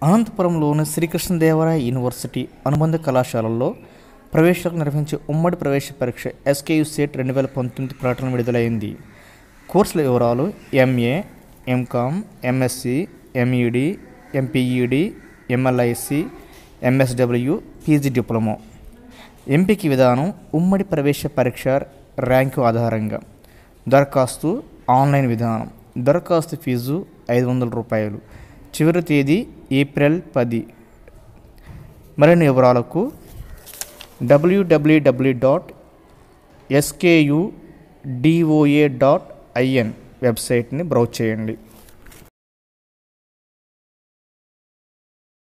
అనంతపురంలోని Sri Krishnadevaraya university అనుబంధ కళాశాలల్లో ప్రవేశాలకు నిర్వహించే ఉమ్మడి ప్రవేశ పరీక్ష ఎస్కేయు సెట్ రెండు వేల పంతొమ్మిది ప్రకటన విడుదలైంది కోర్సుల వివరాలు MA MCom MSc MEd MPEd MLISc MSW PG diploma ఎంపిక విధానం ఉమ్మడి ప్రవేశ పరీక్ష ర్యాంకు ఆధారంగా దరఖాస్తు ఆన్లైన్ విధానం దరఖాస్తు ఫీజు ఐదు వందల రూపాయలు చివరి తేదీ ఏప్రిల్ పది మరిన్ని వివరాలకు డబ్ల్యూడబ్ల్యూడబ్ల్యూ dot SKU DOA dot IN వెబ్సైట్ని బ్రౌజ్ చేయండి